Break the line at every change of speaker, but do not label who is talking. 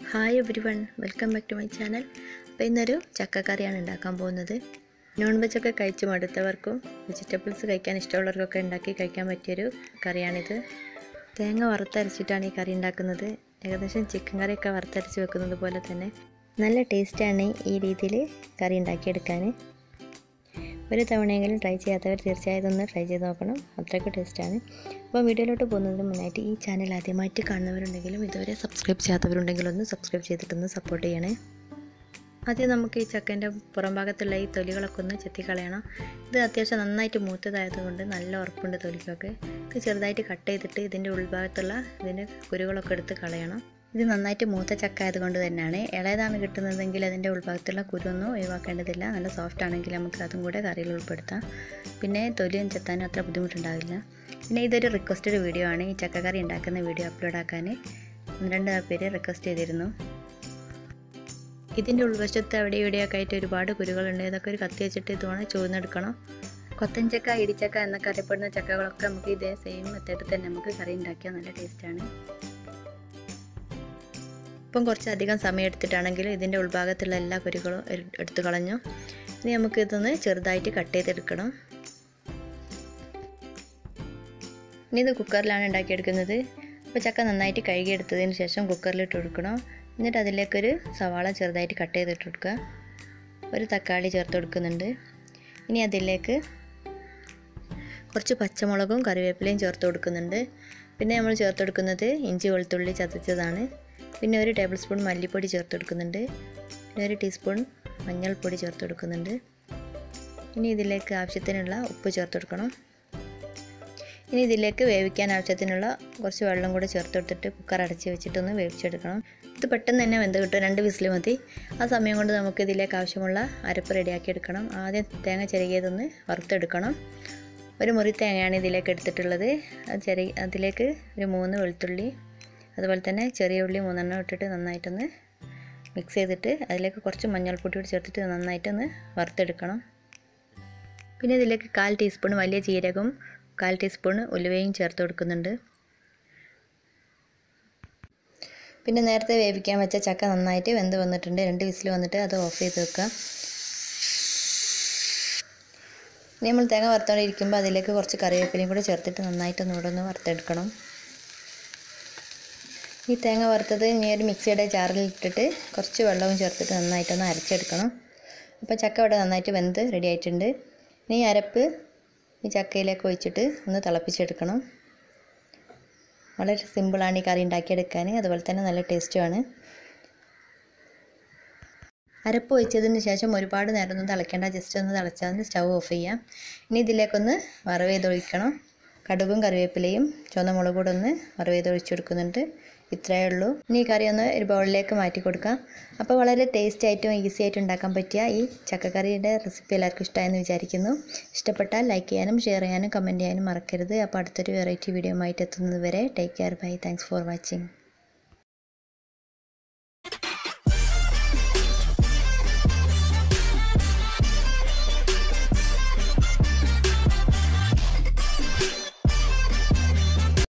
hi everyone welcome back to my channel അപ്പോൾ ഇന്നൊരു ചക്കക്കറിയാണ് ഉണ്ടാക്കാൻ പോകുന്നത് നോൺ വെജ് ഒക്കെ കഴിച്ച് മടുത്തവർക്കും വെജിറ്റബിൾസ് കഴിക്കാൻ ഇഷ്ടമുള്ളവർക്കൊക്കെ ഉണ്ടാക്കി കഴിക്കാൻ പറ്റിയൊരു കറിയാണിത് തേങ്ങ വറുത്തരച്ചിട്ടാണ് ഈ കറി ഉണ്ടാക്കുന്നത് ഏകദേശം ചിക്കൻ കറിയൊക്കെ വറുത്തരച്ച് വെക്കുന്നത് പോലെ തന്നെ നല്ല ടേസ്റ്റാണ് ഈ രീതിയിൽ കറി ഉണ്ടാക്കിയെടുക്കാൻ ഒരു തവണയെങ്കിലും ട്രൈ ചെയ്യാത്തവർ തീർച്ചയായും ഒന്ന് ട്രൈ ചെയ്ത് നോക്കണം അത്രയ്ക്ക് ടേസ്റ്റാണ് അപ്പോൾ വീഡിയോയിലോട്ട് പോകുന്നതിന് മുന്നായിട്ട് ഈ ചാനൽ ആദ്യമായിട്ട് കാണുന്നവരുണ്ടെങ്കിലും ഇതുവരെ സബ്സ്ക്രൈബ് ചെയ്യാത്തവരുണ്ടെങ്കിലും ഒന്ന് സബ്സ്ക്രൈബ് ചെയ്തിട്ടൊന്ന് സപ്പോർട്ട് ചെയ്യണേ ആദ്യം നമുക്ക് ഈ ചക്കൻ്റെ പുറം ഭാഗത്തുള്ള ഈ തൊലികളൊക്കെ ഒന്ന് ചെത്തിക്കളയണം ഇത് അത്യാവശ്യം നന്നായിട്ട് മൂത്തതായതുകൊണ്ട് നല്ല ഉറപ്പുണ്ട് തൊലിക്കൊക്കെ ഇത് ചെറുതായിട്ട് കട്ട് ചെയ്തിട്ട് ഇതിൻ്റെ ഉൾഭാഗത്തുള്ള ഇതിൻ്റെ കുരുകളൊക്കെ എടുത്ത് കളയണം ഇത് നന്നായിട്ട് മൂത്ത ചക്ക ആയതുകൊണ്ട് തന്നെയാണ് ഇളയതാണ് കിട്ടുന്നതെങ്കിൽ അതിൻ്റെ ഉൾഭാഗത്തുള്ള കുരുവൊന്നും ഒഴിവാക്കേണ്ടതില്ല നല്ല സോഫ്റ്റ് ആണെങ്കിൽ നമുക്ക് അതും കൂടെ കറിയിൽ ഉൾപ്പെടുത്താം പിന്നെ തൊലിയും ചെത്താനും അത്ര ബുദ്ധിമുട്ടുണ്ടാവില്ല പിന്നെ ഇതൊരു റിക്വസ്റ്റഡ് വീഡിയോ ആണ് ഈ ചക്കക്കറി ഉണ്ടാക്കുന്ന വീഡിയോ അപ്ലോഡ് ആക്കാൻ ഒന്ന് രണ്ട് പേര് റിക്വസ്റ്റ് ചെയ്തിരുന്നു ഇതിൻ്റെ ഉൾവശത്ത് അവിടെ ഇവിടെയൊക്കെ ആയിട്ട് ഒരുപാട് കുരുകളുണ്ട് ഇതൊക്കെ ഒരു കത്തി വെച്ചിട്ട് ഇതുകൊണ്ട് ചൂന്നെടുക്കണം കൊത്തൻചക്ക ഇടിച്ചക്ക എന്നൊക്കെ അറിയപ്പെടുന്ന ചക്കകളൊക്കെ നമുക്ക് ഇതേ സെയിം മെത്തേഡിൽ തന്നെ നമുക്ക് കറി ഉണ്ടാക്കിയാൽ നല്ല ടേസ്റ്റാണ് ഇപ്പം കുറച്ചധികം സമയം എടുത്തിട്ടാണെങ്കിലും ഇതിൻ്റെ ഉൾഭാഗത്തുള്ള എല്ലാ കുരുകളും എടുത്തു കളഞ്ഞു ഇനി നമുക്ക് ഇതൊന്ന് ചെറുതായിട്ട് കട്ട് ചെയ്തെടുക്കണം ഇനി ഇത് കുക്കറിലാണ് ഉണ്ടാക്കിയെടുക്കുന്നത് അപ്പോൾ ചക്ക നന്നായിട്ട് കഴുകിയെടുത്തതിന് ശേഷം കുക്കറിലിട്ട് കൊടുക്കണം എന്നിട്ട് അതിലേക്കൊരു സവാള ചെറുതായിട്ട് കട്ട് ചെയ്തിട്ട് കൊടുക്കുക ഒരു തക്കാളി ചേർത്ത് കൊടുക്കുന്നുണ്ട് ഇനി അതിലേക്ക് കുറച്ച് പച്ചമുളകും കറിവേപ്പിലയും ചേർത്ത് കൊടുക്കുന്നുണ്ട് പിന്നെ നമ്മൾ ചേർത്ത് കൊടുക്കുന്നത് ഇഞ്ചി വെളുത്തുള്ളി ചതച്ചതാണ് പിന്നെ ഒരു ടേബിൾ സ്പൂൺ മല്ലിപ്പൊടി ചേർത്ത് കൊടുക്കുന്നുണ്ട് പിന്നെ ഒരു ടീസ്പൂൺ മഞ്ഞൾപ്പൊടി ചേർത്ത് കൊടുക്കുന്നുണ്ട് ഇനി ഇതിലേക്ക് ആവശ്യത്തിനുള്ള ഉപ്പ് ചേർത്ത് കൊടുക്കണം ഇനി ഇതിലേക്ക് വേവിക്കാൻ ആവശ്യത്തിനുള്ള കുറച്ച് വെള്ളം കൂടി ചേർത്ത് കൊടുത്തിട്ട് കുക്കർ അടച്ച് വെച്ചിട്ടൊന്ന് വേവിച്ചെടുക്കണം ഇത് പെട്ടെന്ന് തന്നെ വെന്ത് കിട്ടും രണ്ട് വിസിൽ മതി ആ സമയം കൊണ്ട് നമുക്ക് ഇതിലേക്ക് ആവശ്യമുള്ള അരപ്പ് റെഡിയാക്കി എടുക്കണം ആദ്യം തേങ്ങ ചെറുകിയതൊന്ന് വറുത്തെടുക്കണം ഒരു മുറി തേങ്ങയാണ് ഇതിലേക്ക് എടുത്തിട്ടുള്ളത് അത് ചെറിയ അതിലേക്ക് ഒരു മൂന്ന് വെളുത്തുള്ളി അതുപോലെ തന്നെ ചെറിയ ഉള്ളി മൂന്നെണ്ണം ഇട്ടിട്ട് നന്നായിട്ടൊന്ന് മിക്സ് ചെയ്തിട്ട് അതിലേക്ക് കുറച്ച് മഞ്ഞൾപ്പൊടി കൂടി ചേർത്തിട്ട് നന്നായിട്ടൊന്ന് വറുത്തെടുക്കണം പിന്നെ ഇതിലേക്ക് കാൽ ടീസ്പൂൺ വലിയ ജീരകവും കാൽ ടീസ്പൂൺ ഉലുവയും ചേർത്ത് കൊടുക്കുന്നുണ്ട് പിന്നെ നേരത്തെ വേവിക്കാൻ വെച്ച ചക്ക നന്നായിട്ട് വെന്ത് വന്നിട്ടുണ്ട് രണ്ട് വിസിൽ വന്നിട്ട് അത് ഓഫ് ചെയ്ത് വെക്കുക ഇനി നമ്മൾ തേങ്ങ വറുത്തോണ്ടിരിക്കുമ്പോൾ അതിലേക്ക് കുറച്ച് കറിവേപ്പിലയും കൂടെ ചേർത്തിട്ട് നന്നായിട്ടൊന്ന് ഇവിടെ ഒന്ന് വറുത്തെടുക്കണം ഈ തേങ്ങ വറുത്തത് ഇനി ഒരു മിക്സിയുടെ ജാറിൽ ഇട്ടിട്ട് കുറച്ച് വെള്ളവും ചേർത്തിട്ട് നന്നായിട്ടൊന്ന് അരച്ചെടുക്കണം അപ്പോൾ ചക്ക ഇവിടെ നന്നായിട്ട് വെന്ത് റെഡി ആയിട്ടുണ്ട് ഇനി അരപ്പ് ഈ ചക്കയിലേക്ക് ഒഴിച്ചിട്ട് ഒന്ന് തിളപ്പിച്ചെടുക്കണം വളരെ സിമ്പിളാണ് ഈ കറി ഉണ്ടാക്കിയെടുക്കാൻ അതുപോലെ തന്നെ നല്ല ടേസ്റ്റുമാണ് അരപ്പ് ഒഴിച്ചതിന് ശേഷം ഒരുപാട് നേരം ഒന്നും തിളയ്ക്കേണ്ട ജസ്റ്റ് ഒന്ന് തിളച്ചാൽ മതി സ്റ്റൗ ഓഫ് ചെയ്യാം ഇനി ഇതിലേക്കൊന്ന് വറവ് ചെയ്തൊഴിക്കണം കടുകും കറിവേപ്പിലയും ചുവന്ന മുളക് കൂടെ ഒന്ന് വറവ് ചെയ്ത് ഒഴിച്ചു കൊടുക്കുന്നുണ്ട് ഇത്രയേ ഉള്ളൂ ഇനി ഈ കറി ഒന്ന് ഒരു ബൗളിലേക്ക് മാറ്റി കൊടുക്കാം അപ്പോൾ വളരെ ടേസ്റ്റ് ആയിട്ടും ഈസി ആയിട്ടും ഉണ്ടാക്കാൻ പറ്റിയ ഈ ചക്കക്കറിയുടെ റെസിപ്പി എല്ലാവർക്കും ഇഷ്ടമായെന്ന് വിചാരിക്കുന്നു ഇഷ്ടപ്പെട്ടാൽ ലൈക്ക് ചെയ്യാനും ഷെയർ ചെയ്യാനും കമൻറ്റ് ചെയ്യാനും മറക്കരുത് അപ്പോൾ അടുത്തൊരു വെറൈറ്റി വീഡിയോ ആയിട്ട് എത്തുന്നത് വരെ take care bye thanks for watching